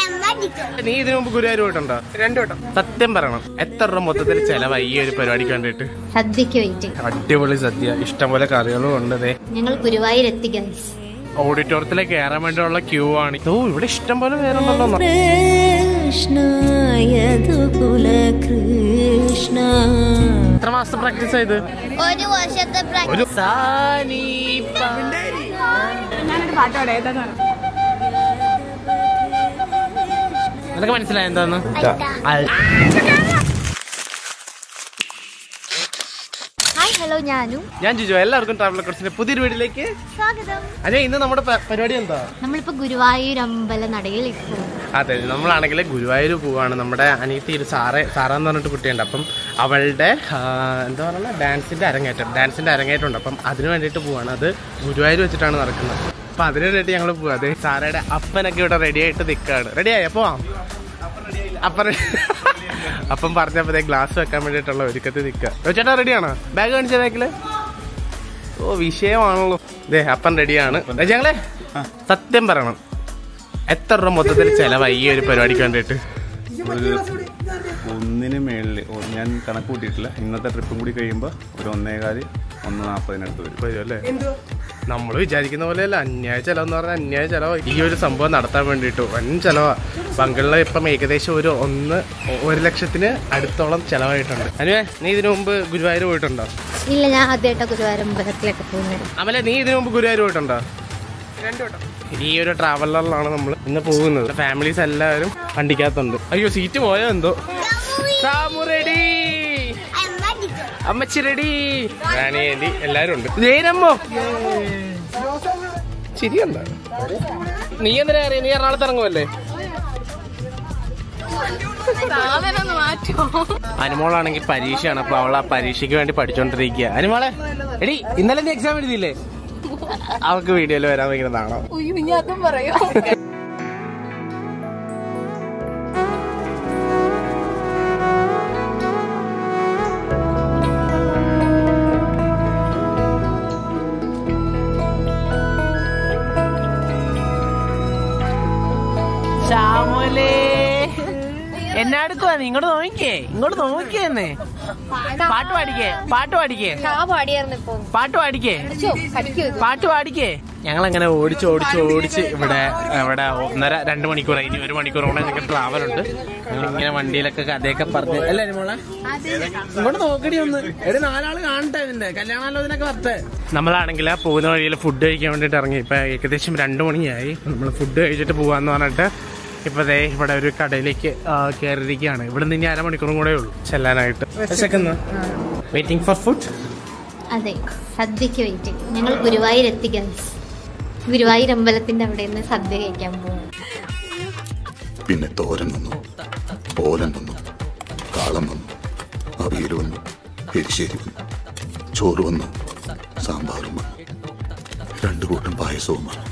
നീ ഇതിനു മുമ്പ് ഗുരുവായൂർ പോയിട്ടുണ്ടോ രണ്ടു വട്ടം സത്യം പറയണം എത്ര രൂപ മൊത്തത്തിൽ ചെലവായി ഈ ഒരു പരിപാടിക്ക് വേണ്ടിയിട്ട് സദ്യക്ക് വെയിറ്റ് അടിപൊളി സദ്യ ഇഷ്ടംപോലെ കറികളും ഉണ്ട് ദേ ഞങ്ങൾ ഗുരുവായൂർ എത്തി ഗൈസ് ഓഡിറ്റോറിയത്തിലേക്ക് കയറാൻ വേണ്ടിയുള്ള ക്യൂ ആണ് ഓ ഇവിടെ ഇഷ്ടം പോലെ പേര് ഉണ്ടല്ലോ എത്ര മാസം പ്രാക്ടീസ് ചെയ്ത് ഒരു വർഷത്തെ ഒരു ഞാനൊരു പാട്ട് പാടാം ഏതാന്ന് പറ. നിനക്ക് മനസ്സിലായ എന്താന്ന് ഹായ് ഹലോ ഞാനും ഞാൻ ജിജു എല്ലാവർക്കും ട്രാവലർ കോഴ്സിന്റെ പുതിയൊരു വീട്ടിലേക്ക് സ്വാഗതം അതെ ഇന്ന് നമ്മുടെ പ- പരിപാടി എന്താ നമ്മളിപ്പോ ഗുരുവായൂർ അമ്പല നടയിൽ ഇപ്പോൾ അതെ നമ്മളാണെങ്കിൽ ഗുരുവായൂർ പോവാണ് നമ്മുടെ അനിയത്തി ഒരു സാറേ സാറാന്ന് പറഞ്ഞിട്ട് കുട്ടിയുണ്ട് അപ്പം അവളുടെ ആ, എന്താ പറയുക ഡാൻസിന്റെ അരങ്ങേറ്റം ഡാൻസിന്റെ അരങ്ങേറ്റം ഉണ്ട് അപ്പം അതിന് വേണ്ടിയിട്ട് പോവാണ് അത് ഗുരുവായൂർ വെച്ചിട്ടാണ് നടക്കുന്നത് അപ്പം അതിന് വേണ്ടിയിട്ട് ഞങ്ങൾ പോവാ അതെ സാറയുടെ അപ്പനൊക്കെ ഇവിടെ റെഡി ആയിട്ട് നിൽക്കുകയാണ് റെഡിയായി അപ്പോൾ അപ്പം അപ്പം പറഞ്ഞപ്പോ ഗ്ലാസ് വെക്കാൻ വേണ്ടിയിട്ടുള്ള ഒരുക്കത്തിൽ നിൽക്കുക ചേട്ടാ റെഡിയാണോ ബാഗ് കാണിച്ച ബാഗില് ഓ വിഷയമാണല്ലോ ദേ അപ്പൻ റെഡിയാണ് ഞങ്ങളെ സത്യം പറയണം എത്ര രൂപ മൊത്തത്തിൽ ചെലവായി ഈ ഒരു പരിപാടിക്ക് വേണ്ടിയിട്ട് ഒരു ഒന്നിന് മേളിൽ ഞാൻ കണക്ക് കൂട്ടിയിട്ടില്ല ഇന്നത്തെ ട്രിപ്പും കൂടി കഴിയുമ്പോൾ ഒരു ഒന്നേകാല് ഒന്ന് നാൽപ്പതിനടുത്ത് വരും വരും അല്ലേ നമ്മൾ വിചാരിക്കുന്ന പോലെയല്ല അന്യായ ചെലവ് എന്ന് പറഞ്ഞാൽ അന്യായ ചെലവ് ഈ ഒരു സംഭവം നടത്താൻ വേണ്ടിയിട്ട് വൻ ചെലവാ ബംഗളിൽ ഇപ്പം ഏകദേശം ഒരു ഒന്ന് ഒരു ലക്ഷത്തിന് അടുത്തോളം ചെലവായിട്ടുണ്ട് അനുവേ നീ ഇതിനു മുമ്പ് ഗുരുവായൂർ പോയിട്ടുണ്ടോ ഇല്ല ഞാൻ ആദ്യമായിട്ടാണ് ഗുരുവായൂർ അമ്പലത്തിലൊക്കെ പോകുന്നത് അമലെ നീ ഇതിനു മുമ്പ് ഗുരുവായൂർ പോയിട്ടുണ്ടോ രണ്ടു വട്ടം ഈ ഒരു ട്രാവലറിലാണ് നമ്മൾ ഇന്ന് പോകുന്നത് ഫാമിലീസ് എല്ലാവരും വണ്ടിക്കകത്തുണ്ട് അയ്യോ സീറ്റ് പോയോ എന്തോ സാമു ready. അമ്മച്ചി റെഡി റാണിയേണ്ടി എല്ലാരും ഉണ്ട് ജയനമ്മോ ശരിയല്ല നീ എന്തിനാ അറിയാം നീ എറണാകുളത്ത് ഇറങ്ങുമല്ലേ അനുമോളാണെങ്കിൽ പരീക്ഷയാണ് അപ്പൊ അവൾ ആ പരീക്ഷയ്ക്ക് വേണ്ടി പഠിച്ചോണ്ടിരിക്കുക അനുമോളെ എടി ഇന്നലെ നീ എക്സാം എഴുതിയില്ലേ അവൾക്ക് വീഡിയോയിൽ വരാൻ ഭയങ്കര നാണോ ശ്യാമലേ എന്നാടുക്കുവാ നീ ഇങ്ങോട്ട് നോക്കിക്കേ ഇങ്ങോട്ട് നോക്കിയെന്നേ പാട്ട് പാടിക്കേ പാട്ട് പാടിക്കേ പാടിയായിരുന്നു ഇപ്പൊ പാട്ട് പാടിക്കേ പാട്ട് പാടിക്കേ ഞങ്ങൾ അങ്ങനെ ഓടിച്ച് ഓടിച്ച് ഓടിച്ച് ഇവിടെ ഇവിടെ ഒന്നര രണ്ട് മണിക്കൂർ ഇനി ഒരു മണിക്കൂർ കൂടെ ഞങ്ങൾക്ക് ട്രാവൽ ഉണ്ട് ഞങ്ങൾ ഇങ്ങനെ വണ്ടിയിലൊക്കെ കഥയൊക്കെ പറഞ്ഞ് അല്ലേ മോളെ ഇങ്ങോട്ട് നോക്കടി ഒന്ന് ഒരു നാലാള് കാണട്ടെ ഇതിന്റെ കല്യാണാലോചനൊക്കെ വരട്ടെ നമ്മളാണെങ്കിൽ പോകുന്ന വഴിയിൽ ഫുഡ് കഴിക്കാൻ വേണ്ടിട്ട് ഇറങ്ങി ഇപ്പൊ ഏകദേശം രണ്ടു മണിയായി നമ്മൾ ഫുഡ് കഴിച്ചിട്ട് പോവാന്ന് പറഞ്ഞിട്ട് ഇപ്പൊ ദേ ഇവിടെ ഒരു കടയിലേക്ക് കയറിയിരിക്കുകയാണ് ഇവിടെ നിന്ന് ഇനി അരമണിക്കൂറും കൂടെ ഉള്ളൂ ചെല്ലാനായിട്ട് വെയിറ്റിംഗ് ഫോർ ഫുഡ് അതെ സദ്യക്ക് വെയിറ്റ് ഞങ്ങൾ ഗുരുവായൂർ എത്തി ഗൈസ് ഗുരുവായൂർ അമ്പലത്തിന്റെ അവിടെ നിന്ന് സദ്യ കഴിക്കാൻ പോകും പിന്നെ തോരൻ വന്നു ഓലൻ വന്നു കാളം വന്നു അവിയൽ വന്നു എരിശ്ശേരി വന്നു ചോറ് വന്നു സാമ്പാറും വന്നു രണ്ടു കൂട്ടം പായസവും വന്നു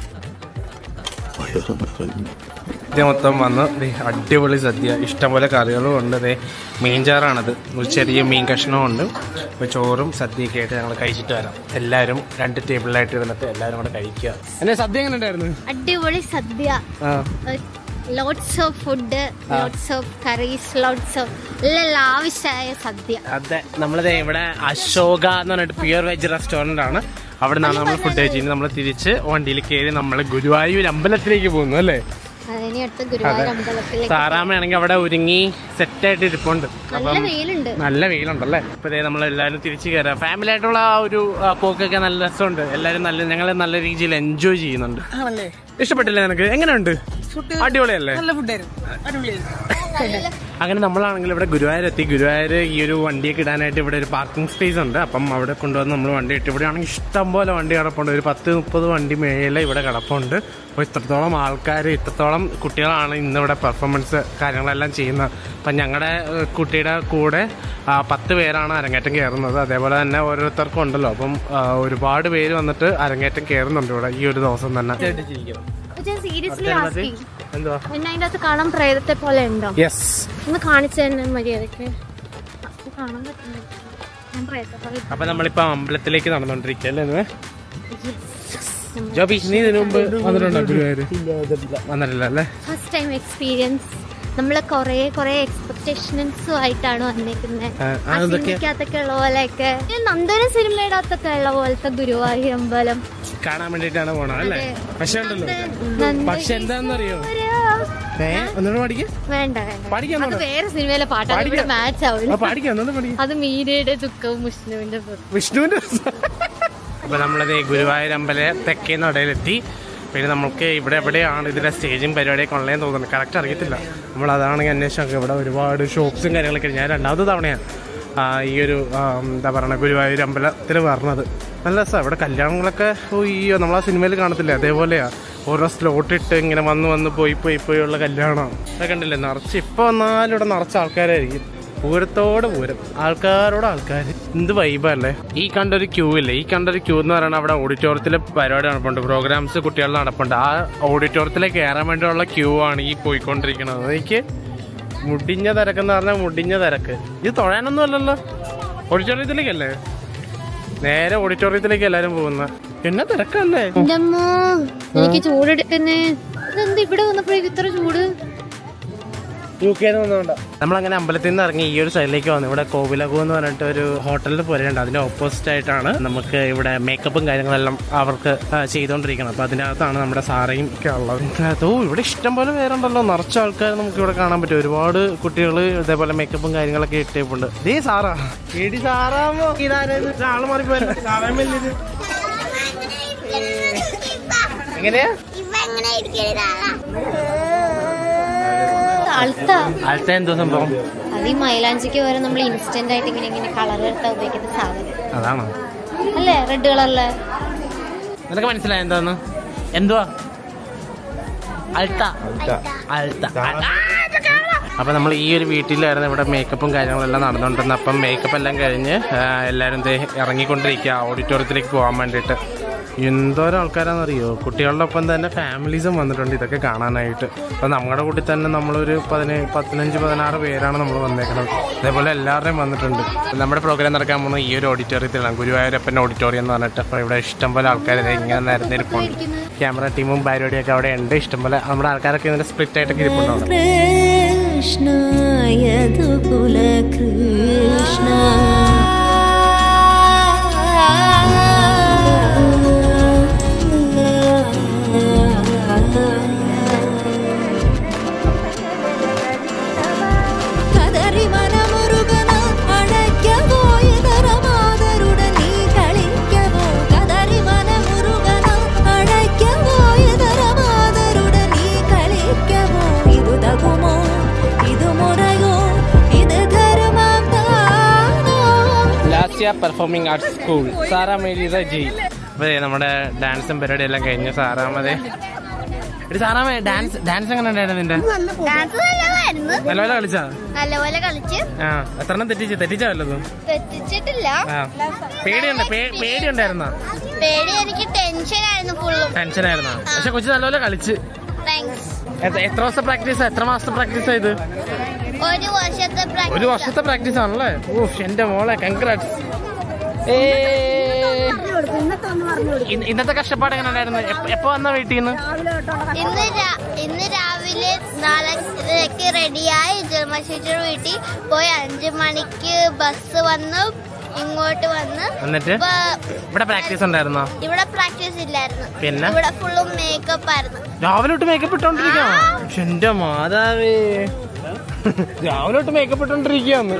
വയറ് നിറഞ്ഞു സദ്യ മൊത്തം വന്ന് ദേ അടിപൊളി സദ്യ ഇഷ്ടംപോലെ കറികളും ഉണ്ട് ദേ മീൻ ചാറാണത് ഒരു ചെറിയ മീൻ കഷ്ണവും ഉണ്ട് അപ്പോൾ ചോറും സദ്യയൊക്കെ ആയിട്ട് ഞങ്ങൾ കഴിച്ചിട്ട് വരാം എല്ലാവരും രണ്ട് ടേബിളിലായിട്ട് ഇരുന്നിട്ട് എല്ലാവരും കൂടെ കഴിക്കുക എന്നെ സദ്യ എങ്ങനെ ഉണ്ടായിരുന്നു അടിപൊളി സദ്യ ആ lots of food lots of curries lots of എല്ലാം ലാവിഷായ സദ്യ അതെ നമ്മളിത് ഇവിടെ അശോക എന്ന് പറഞ്ഞിട്ട് പ്യുവർ വെജ് റെസ്റ്റോറന്റ് ആണ് അവിടെ നിന്നാണ് നമ്മൾ ഫുഡ് കഴിച്ചത് നമ്മൾ തിരിച്ച് വണ്ടിയിൽ കയറി നമ്മൾ ഗുരുവായൂർ അമ്പലത്തിലേക്ക് പോകുന്നു അല്ലേ അതിനെ അടുത്ത് ഗുരുവായൂർ അമ്പലത്തിലേക്ക് സാറാമ്മയാണെങ്കിൽ അവിടെ ഒരുങ്ങി സെറ്റായിട്ട് ഇരിപ്പുണ്ട് നല്ല വെയിലുണ്ട് നല്ല വെയിലുണ്ടല്ലേ ഇപ്പൊ ദേ നമ്മൾ എല്ലാവരും തിരിച്ചു കയറാം ഫാമിലി ആയിട്ടുള്ള ആ ഒരു ആ, പോക്കൊക്കെ നല്ല രസമുണ്ട് എല്ലാവരും നല്ല ഞങ്ങൾ നല്ല രീതിയിൽ എൻജോയ് ചെയ്യുന്നുണ്ട് ആണല്ലേ ഇഷ്ടപ്പെട്ടില്ലേ നിനക്ക് എങ്ങനെയുണ്ട് അടിപൊളിയല്ലേ നല്ല ഫുഡായിരുന്നു അടിപൊളിയായിരുന്നു അങ്ങനെ നമ്മളാണെങ്കിൽ ഇവിടെ ഗുരുവായൂർ എത്തി ഗുരുവായൂർ ഈ ഒരു വണ്ടിയൊക്കെ ഇടാനായിട്ട് ഇവിടെ ഒരു പാർക്കിംഗ് സ്പേസ് ഉണ്ട് അപ്പം അവിടെ കൊണ്ടുവന്ന് നമ്മൾ വണ്ടി ഇട്ട് ഇവിടെ ആണെങ്കിൽ ഇഷ്ടം പോലെ വണ്ടി കിടപ്പുണ്ട് ഒരു പത്ത് മുപ്പത് വണ്ടി മേലെ ഇവിടെ കിടപ്പുണ്ട് അപ്പോൾ ഇത്രത്തോളം ആൾക്കാർ ഇത്രത്തോളം കുട്ടികളാണ് ഇന്നിവിടെ പെർഫോമൻസ് കാര്യങ്ങളെല്ലാം ചെയ്യുന്നത് അപ്പം ഞങ്ങളുടെ ഏഹ്, കുട്ടിയുടെ കൂടെ ആ, പത്ത് പേരാണ് അരങ്ങേറ്റം കയറുന്നത് അതേപോലെ തന്നെ ഓരോരുത്തർക്കും ഉണ്ടല്ലോ അപ്പം ആ, ഒരുപാട് പേര് വന്നിട്ട് അരങ്ങേറ്റം കയറുന്നുണ്ട് ഇവിടെ ഈ ഒരു ദിവസം തന്നെ സീരിയസ്ലി ആസ്കിങ് എന്തുവാ പിന്നെ അതിന്റെ അകത്ത് കാണാൻ പ്രേതത്തെ പോലെ ഉണ്ടോ യെസ് ഒന്ന് കാണിച്ചു തന്നെ മര്യാദക്ക് കാണാൻ പറ്റുന്നില്ല ഞാൻ പ്രേതത്തെ പോലെ അപ്പൊ നമ്മളിപ്പോ അമ്പലത്തിലേക്ക് നടന്നുകൊണ്ടിരിക്കല്ലേ ജോബി നീ ഇതിനു മുമ്പ് വന്നിട്ടുണ്ടോ ഗുരുവായൂർ വന്നിട്ടില്ല അല്ലേ ഫസ്റ്റ് ഫസ്റ്റ് ടൈം എക്സ്പീരിയൻസ് നമ്മൾ കുറേ കുറേ എക്സ്പെക്ടേഷൻസും ആയിട്ടാണ് വന്നിരിക്കുന്നത് ആ, ആ, എന്തൊക്കെയാ? സിനിമയ്ക്കകത്തൊക്കെ ഉള്ള പോലെയൊക്കെ ഈ നന്ദന സിനിമയുടെ അകത്തൊക്കെ ഉള്ള പോലത്തെ ഗുരുവായൂർ അമ്പലം കാണാൻ വേണ്ടിട്ടാണ് പോണത് അല്ലേ അതെ. പക്ഷെ ഉണ്ടല്ലോ നന്ദ- പക്ഷെ എന്താണെന്നറിയോ ഏ ഒന്നുകൂടെ പഠിക്കാം വേണ്ട വേണ്ട പഠിക്കാൻ അത് വേറെ സിനിമയിലെ പാട്ടാണ് ഇവിടെ പഠിക്കാം. മാച്ച് ആവില്ല പഠിക്കാം ഒന്നുകൂടെ പഠിക്കാം അത് മീരയുടെ ദുഃഖവും വിഷ്ണുവിന്റെ ദുഃഖവും. വിഷ്ണുവിന്റെ അപ്പൊ നമ്മളത് ഗുരുവായൂർ അമ്പല തെക്കേ നടയിലെത്തി പിന്നെ നമുക്ക് ഇവിടെ എവിടെയാണ് ഇതിന്റെ സ്റ്റേജും പരിപാടിയൊക്കെ ഉള്ളതെന്ന് തോന്നുന്നു കറക്റ്റ് അറിയത്തില്ല നമ്മൾ അതാണെങ്കിൽ അന്വേഷിച്ചൊക്കെ ഇവിടെ ഒരുപാട് ഷോപ്സും കാര്യങ്ങളൊക്കെ ഉണ്ട്. ഞാൻ രണ്ടാമത്തെ തവണയാണ് ആ, ഈ ഒരു ആ, എന്താ പറയുക ഗുരുവായൂർ അമ്പലത്തിൽ പറഞ്ഞത് നല്ല രസമാണ് ഇവിടെ കല്യാണങ്ങളൊക്കെ അയ്യോ നമ്മൾ ആ സിനിമയിൽ കാണത്തില്ലേ അതേപോലെയാ ഓരോ സ്ലോട്ട് ഇട്ട് ഇങ്ങനെ വന്ന് വന്ന് പോയി പോയി പോയി ഉള്ള കല്യാണം അതൊക്കെ കണ്ടില്ലേ നിറച്ച് ഇപ്പോൾ വന്നാലും ഇവിടെ നിറച്ച ആൾക്കാരായിരിക്കും പൂരത്തോടെ പൂരം ആൾക്കാരോട് ആൾക്കാർ എന്ത് വൈബല്ലേ ഈ കണ്ടൊരു ക്യൂ ഇല്ലേ ഈ കണ്ടൊരു ക്യൂ എന്ന് പറയുന്നത് അവിടെ ഓഡിറ്റോറിയത്തിലെ പരിപാടി നടപ്പുണ്ട് പ്രോഗ്രാംസ് കുട്ടികളുടെ നടപ്പുണ്ട് ആ ഓഡിറ്റോറിയത്തിലേക്ക് കയറാൻ വേണ്ടിയുള്ള ക്യൂ ആണ് ഈ പോയിക്കൊണ്ടിരിക്കുന്നത് എനിക്ക് മുടിഞ്ഞ തിരക്കെന്ന് പറഞ്ഞാൽ മുടിഞ്ഞ തിരക്ക് ഇത് തൊഴാനൊന്നും അല്ലല്ലോ ഓഡിറ്റോറിയത്തിലേക്കല്ലേ നേരെ ഓഡിറ്റോറിയത്തിലേക്ക് എല്ലാരും പോകുന്ന പിന്നെ തിരക്കല്ലേ എന്റെ അമ്മ എനിക്ക് ചൂടെടുക്കുന്നേ ഇതെന്ത് ഇവിടെ വന്നപ്പോഴേക്കും ഇത്ര ചൂട് യു കെ നമ്മളങ്ങനെ അമ്പലത്തിൽ നിന്ന് ഇറങ്ങി ഈ ഒരു സൈഡിലേക്ക് വന്നു ഇവിടെ കോവിലകു എന്ന് പറഞ്ഞിട്ട് ഒരു ഹോട്ടലിൽ പോലെയുണ്ട് അതിന്റെ ഓപ്പോസിറ്റ് ആയിട്ടാണ് നമുക്ക് ഇവിടെ മേക്കപ്പും കാര്യങ്ങളെല്ലാം അവർക്ക് ആ, ചെയ്തുകൊണ്ടിരിക്കണം അപ്പൊ അതിനകത്താണ് നമ്മുടെ സാറയും ഒക്കെ ഉള്ളത് ഓ ഇവിടെ ഇഷ്ടം പോലെ പേരുണ്ടല്ലോ നിറച്ച ആൾക്കാർ നമുക്ക് ഇവിടെ കാണാൻ പറ്റും ഒരുപാട് കുട്ടികൾ ഇതേപോലെ മേക്കപ്പും കാര്യങ്ങളൊക്കെ ഇട്ടിട്ടുണ്ട് ദേ സാറാ എടി സാറാമോ ഇതാരായിരുന്നു ആള് മാറിപ്പോയല്ലോ സാറാമല്ലേ ഇത് എങ്ങനെയാ അൾത്ത അടുത്ത എന്തോ സംഭവം അത് ഈ മൈലാഞ്ചിക്ക് വരെ നമ്മൾ ഇൻസ്റ്റന്റ് ആയിട്ട് ഇങ്ങനെ ഇങ്ങനെ കളർ എടുത്താ ഉപയോഗിക്കുന്ന സാധനം അതാണോ അല്ലേ റെഡ് കളറിലെ നിനക്ക് മനസ്സിലായ എന്താന്ന് എന്തുവാ അൾത്ത അൾത്ത അപ്പൊ നമ്മൾ ഈ ഒരു വീട്ടിലായിരുന്നു ഇവിടെ മേക്കപ്പും കാര്യങ്ങളെല്ലാം നടന്നുകൊണ്ടിരുന്നത് അപ്പം മേക്കപ്പ് എല്ലാം കഴിഞ്ഞ് ആ, എല്ലാവരും ദേ ഇറങ്ങിക്കൊണ്ടിരിക്കുക ഓഡിറ്റോറിയത്തിലേക്ക് പോകാൻ വേണ്ടിയിട്ട് എന്തോരം ആൾക്കാരാണെന്നറിയോ കുട്ടികളുടെ ഒപ്പം തന്നെ ഫാമിലീസും വന്നിട്ടുണ്ട് ഇതൊക്കെ കാണാനായിട്ട് അപ്പം നമ്മുടെ കൂട്ടി തന്നെ നമ്മളൊരു പതിനേഴ് പതിനഞ്ച് പതിനാറ് പേരാണ് നമ്മൾ വന്നേക്കുന്നത് അതേപോലെ എല്ലാവരുടെയും വന്നിട്ടുണ്ട് നമ്മുടെ പ്രോഗ്രാം നടക്കാൻ പോകുന്നത് ഈ ഒരു ഓഡിറ്റോറിയത്തിലാണ് ഗുരുവായൂരപ്പൻ ഓഡിറ്റോറിയം എന്ന് പറഞ്ഞിട്ട് അപ്പോൾ ഇവിടെ ഇഷ്ടംപോലെ ആൾക്കാർ ഇങ്ങനെ നിരന്നിരിപ്പുണ്ട് ക്യാമറ ടീമും പരിപാടിയൊക്കെ അവിടെ ഉണ്ട് ഇഷ്ടംപോലെ നമ്മുടെ ആൾക്കാരൊക്കെ ഇതിന്റെ സ്പ്ലിറ്റ് ആയിട്ടൊക്കെ ഇരിപ്പുണ്ടാവും കൃഷ്ണ യദുകുല കൃഷ്ണ കതറി മനമുരുകന അടയ്ക്ക പോയി തരമാതരുടൻ നീ കളിക്കവോ കതറി മനമുരുകന അടയ്ക്ക പോയി തരമാതരുടൻ നീ കളിക്കവോ ഇതു തകുമോ ഇതു മുറയോ ഇത് ധർമ്മം താനോ ലാസ്യ പെർഫോമിംഗ് ആർട്സ് സ്കൂൾ സാറാമേലിത ജി അപ്പൊ ദേ നമ്മുടെ ഡാൻസും പരിപാടി എല്ലാം കഴിഞ്ഞു സാറാമതെ എടി സാറാമേ ഡാൻസ് ഡാൻസ് എങ്ങനെ ഉണ്ടായിരുന്നു നിന്റെ ഡാൻസ് നല്ലതായിരുന്നു നല്ലപോലെ കളിച്ചാ നല്ലപോലെ കളിച്ച് ആ എത്രണ്ണം തെറ്റിച്ച് തെറ്റിച്ചാ വല്ലതും തെറ്റിച്ചിട്ടില്ല ആ പേടിയുണ്ട് പേ- പേടിയുണ്ടായിരുന്ന പേടി എനിക്ക് ടെൻഷൻ ആയിരുന്നു ഫുള്ളും ടെൻഷനായിരുന്ന പക്ഷെ കൊച്ചു നല്ലപോലെ കളിച്ച് താങ്ക്സ് എത്ര- എത്ര ദിവസത്തെ പ്രാക്ടീസ് എത്ര മാസത്തെ പ്രാക്ടീസ് ഇത് ഒരു വർഷത്തെ ഒരു പ്രാക്ടീസ് വർഷത്തെ പ്രാക്ടീസ് ആണല്ലേ ഓ എന്റെ മോളെ കൺഗ്രാറ്റ്സ് ഇന്നത്തെ കഷ്ടപ്പാട് എങ്ങനെ ഉണ്ടായിരുന്നു എപ്പ- എപ്പോ വന്ന വീട്ടിൽ നിന്ന് ഇന്ന് രാ- ഇന്ന് രാവിലെ നാലരക്ക് റെഡിയായി ജന്മശേഷിയുടെ വീട്ടിൽ പോയി അഞ്ചു മണിക്ക് ബസ് വന്നു ഇങ്ങോട്ട് വന്ന് എന്നിട്ട് ഇപ്പൊ ഇവിടെ പ്രാക്ടീസ് ഉണ്ടായിരുന്നോ ഇവിടെ പ്രാക്ടീസ് ഇല്ലായിരുന്നു പിന്നെ? ഇവിടെ ഫുള്ളും മേക്കപ്പ് ആയിരുന്നു രാവിലെ തൊട്ട് മേക്കപ്പ് ഇട്ടോണ്ടിരിക്കാം എന്റെ മാതാവേ രാവിലെ തൊട്ട് മേക്കപ്പ് ഇട്ടോണ്ടിരിക്കാന്ന്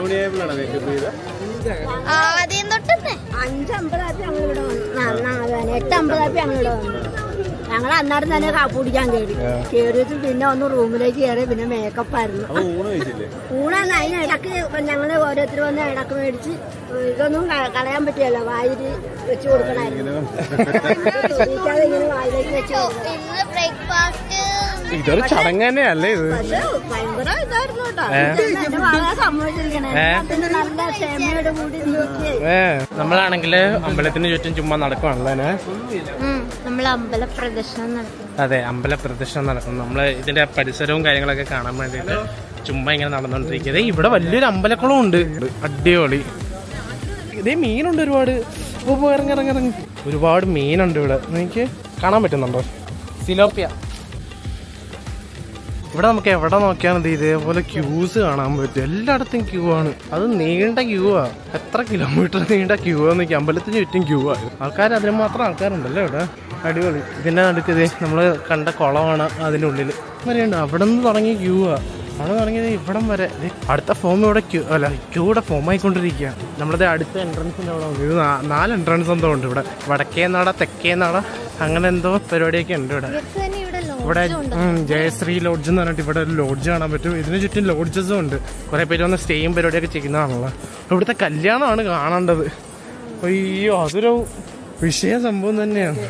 ആദ്യം തൊട്ടന്നെ അഞ്ചമ്പതായപ്പോ ഞങ്ങൾ ഇവിടെ വന്നു എട്ട് അമ്പതായപ്പോ ഞങ്ങൾ ഇവിടെ വന്നു ഞങ്ങൾ അന്നേരം തന്നെ കാപ്പ് കുടിക്കാൻ കയറി കയറിയിട്ട് പിന്നെ ഒന്ന് റൂമിലേക്ക് കയറി പിന്നെ മേക്കപ്പ് ആയിരുന്നു ഊണാന്ന് അതിനിടക്ക് ഞങ്ങള് ഓരോരുത്തർ വന്ന് ഇടക്ക് മേടിച്ച് ഇതൊന്നും ക- കളയാൻ പറ്റിയല്ലോ വായിൽ വെച്ച് കൊടുക്കണായിരുന്നു ചോദിക്കാതെ ഇങ്ങനെ വായിലേക്ക് വെച്ച് കൊടുക്കണം. ഇന്ന് ബ്രേക്ക്ഫാസ്റ്റ് ഇതൊരു ചടങ്ങ് തന്നെയല്ലേ ഇത് പക്ഷേ ഭയങ്കര ഇതായിരുന്നു കേട്ടോ ഏ? എന്റെ മകളെ സമ്മതിച്ചിരിക്കണേ ഏ? പിന്നെ നല്ല ക്ഷമയോട് കൂടി നോക്കിയേ ഏ നമ്മളാണെങ്കില് അമ്പലത്തിന് ചുറ്റും ചുമ്മാ നടക്കുവാണല്ലേ നമ്മൾ അമ്പല പ്രദർശനം നടത്തും അതെ അമ്പല പ്രദക്ഷിണം നടക്കുന്നു നമ്മള് ഇതിന്റെ പരിസരവും കാര്യങ്ങളൊക്കെ കാണാൻ വേണ്ടിയിട്ട് ചുമ്മാ ഇങ്ങനെ നടന്നുകൊണ്ടിരിക്കുന്നത് ഇവിടെ വലിയൊരു അമ്പലക്കുളം ഉണ്ട് അടിപൊളി ഇതേ മീനുണ്ട് ഒരുപാട് ഓ, പോ, ഇറങ്ങ് ഇറങ്ങ് ഇറങ്ങ് ഒരുപാട് മീനുണ്ട് ഇവിടെ എനിക്ക് കാണാൻ പറ്റുന്നുണ്ടോ സിലോപ്പിയ ഇവിടെ നമുക്ക് എവിടെ നോക്കിയാലും ഇത് ഇതേപോലെ ക്യൂസ് കാണാൻ പറ്റും എല്ലായിടത്തും ക്യൂ ആണ് അത് നീണ്ട ക്യൂ ആ എത്ര കിലോമീറ്റർ നീണ്ട ക്യൂ ആന്ന് ഈ അമ്പലത്തിന് ചുറ്റും ക്യൂ ആണ് ആൾക്കാർ അതിന് മാത്രം ആൾക്കാരുണ്ടല്ലോ ഇവിടെ അടിപൊളി ഇതിന്റെ നടുക്ക് ഇത് നമ്മൾ കണ്ട കുളമാണ് അതിൻ്റെ ഉള്ളിൽ വരെയുണ്ട് അവിടെ നിന്ന് തുടങ്ങിയ ക്യൂ ആ അവിടെ തുടങ്ങിയത് ഇവിടം വരെ ദേ അടുത്ത ഫോം ഇവിടെ ക്യൂ അല്ല ക്യൂടെ ഫോം ആയിക്കൊണ്ടിരിക്കുക നമ്മുടെ അടുത്ത എൻട്രൻസിൻ്റെ അവിടെ ഉണ്ട് ഇത് നാ- നാല് എൻട്രൻസ് എന്തോ ഉണ്ട് ഇവിടെ വടക്കേ നട തെക്കേ നട അങ്ങനെ എന്തോ പരിപാടിയൊക്കെ ഉണ്ട് ഇവിടെ ഇവർക്ക് തന്നെ ഇവിടെ ഇവിടെ ലോഡ്ജും ഉണ്ട് ഉം, ജയശ്രീ ലോഡ്ജ് എന്ന് പറഞ്ഞിട്ട് ഇവിടെ ഒരു ലോഡ്ജ് കാണാൻ പറ്റും ഇതിന് ചുറ്റും ലോഡ്ജസും ഉണ്ട് കുറെ പേര് വന്ന് സ്റ്റേയും പരിപാടിയൊക്കെ ചെയ്യുന്നതാണല്ലോ ഇവിടുത്തെ കല്യാണമാണ് കാണേണ്ടത് അയ്യോ അതൊരു വിഷയ സംഭവം തന്നെയാണ്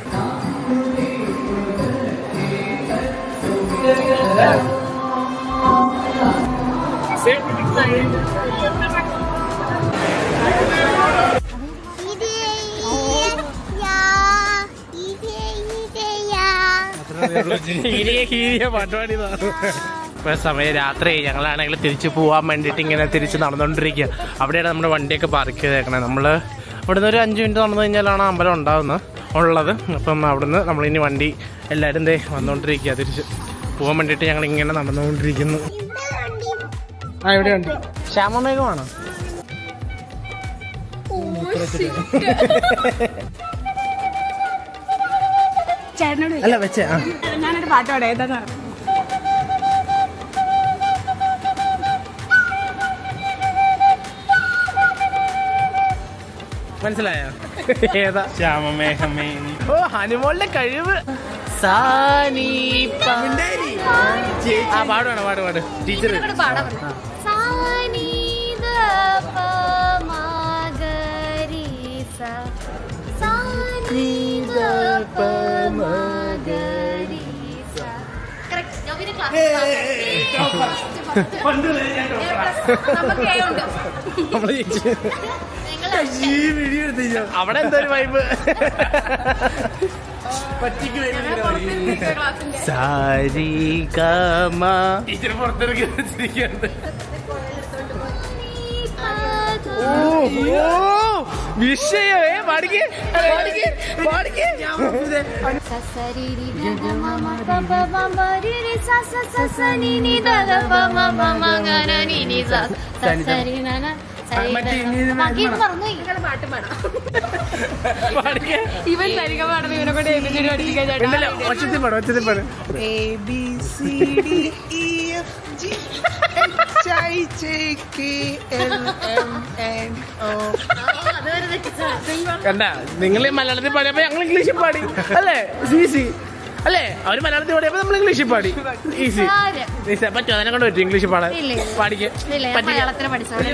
ഇപ്പൊ സമയം രാത്രി ഞങ്ങളാണെങ്കിൽ തിരിച്ചു പോകാൻ വേണ്ടിയിട്ട് ഇങ്ങനെ തിരിച്ച് നടന്നുകൊണ്ടിരിക്കുക അവിടെയാണ് നമ്മുടെ വണ്ടിയൊക്കെ പാർക്ക് ചെയ്തേക്കണേ നമ്മൾ ഇവിടുന്ന് ഒരു അഞ്ച് മിനിറ്റ് നടന്നു കഴിഞ്ഞാലാണ് അമ്പലം ഉണ്ടാവുന്നത് ഉള്ളത് അപ്പം അവിടുന്ന് നമ്മളിനി വണ്ടി എല്ലാവരും ദേ വന്നുകൊണ്ടിരിക്കുക തിരിച്ച് പോകാൻ വേണ്ടിയിട്ട് ഞങ്ങൾ ഇങ്ങനെ നടന്നുകൊണ്ടിരിക്കുന്നു ആ എവിടെ ഉണ്ട് ശ്യാമമേഘമാണോ ചേട്ടനോട് അല്ല വെച്ചേ ആ ചോദിക്കാം. ഞാനൊരു പാട്ട് പാടാം ഏതാന്ന് പറഞ്ഞു മനസ്സിലായോ ഏതാ ശ്യാമമേഘമേ ഓ ഹനുമോളുടെ കഴിവ് സാനീപ്പ. ആ പാടുവാണ് പാട് പാട് ടീച്ചർ നമ്മള് ജയിച്ചു. അവിടെ എന്തോ ഒരു വൈബ് സാരി ടീച്ചർ പുറത്തിറക്കി വെച്ചിരിക്കുന്നുണ്ട് വിഷയമേ പാടിക്കേ പാടിക്കേ പാടിക്കേ പാടിക്കേ ഇവൻ തരിക പാടുന്ന ഇവനെ കൊണ്ട് എബിസിഡി പഠിപ്പിക്കാൻ ചേട്ടാ ഉണ്ടല്ലോ ഒച്ചത്തിൽ പാടും ഒച്ചത്തിൽ പാടും കണ്ട നിങ്ങൾ മലയാളത്തിൽ പാടിയപ്പോ ഞങ്ങൾ ഇംഗ്ലീഷിൽ പാടി അല്ലേ ഈസി അല്ലേ അവര് മലയാളത്തിൽ പാടിയപ്പോ നമ്മൾ ഇംഗ്ലീഷിൽ പാടി ഈസി ഈസി പറ്റുമോ അതിനെ കൊണ്ട് പറ്റും ഇംഗ്ലീഷിൽ പാടാൻ ഇല്ല, ഇല്ല. പാടിക്കേ പറ്റില്ല മലയാളത്തിന് പഠിച്ചോളൂ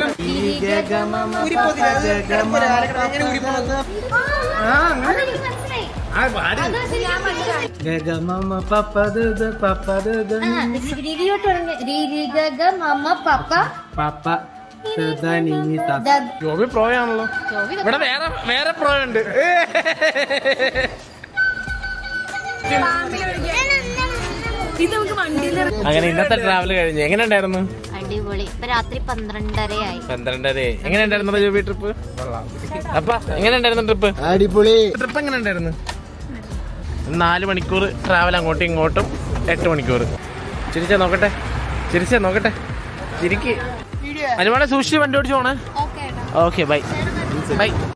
ആ പാടി ഗഗമമ പപ്പദദ പപ്പദദ പപ്പ ജോബി പ്രോ ആണല്ലോ ഇവിടെ വേറെ വേറെ പ്രോ ഉണ്ട് ഇത് നമുക്ക് വണ്ടിയിൽ അങ്ങനെ ഇന്നത്തെ ട്രാവൽ കഴിഞ്ഞു എങ്ങനെ ഉണ്ടായിരുന്നു അടിപൊളി ഇപ്പൊ രാത്രി പന്ത്രണ്ടരയായി പന്ത്രണ്ടര എങ്ങനെ ഉണ്ടായിരുന്നു ജോബി ട്രിപ്പ് അപ്പ എങ്ങനെ ഉണ്ടായിരുന്നു ട്രിപ്പ് അടിപൊളി ട്രിപ്പ് എങ്ങനെ ഉണ്ടായിരുന്നു നാല് മണിക്കൂർ ട്രാവൽ അങ്ങോട്ടും ഇങ്ങോട്ടും എട്ട് മണിക്കൂർ ചിരിച്ചാ നോക്കട്ടെ ചിരിച്ചാ നോക്കട്ടെ ചിരിക്ക് അനുമാനെ സൂക്ഷിച്ച് വണ്ടി ഓടിച്ചു പോണേ ഓക്കെ ബൈ ബൈ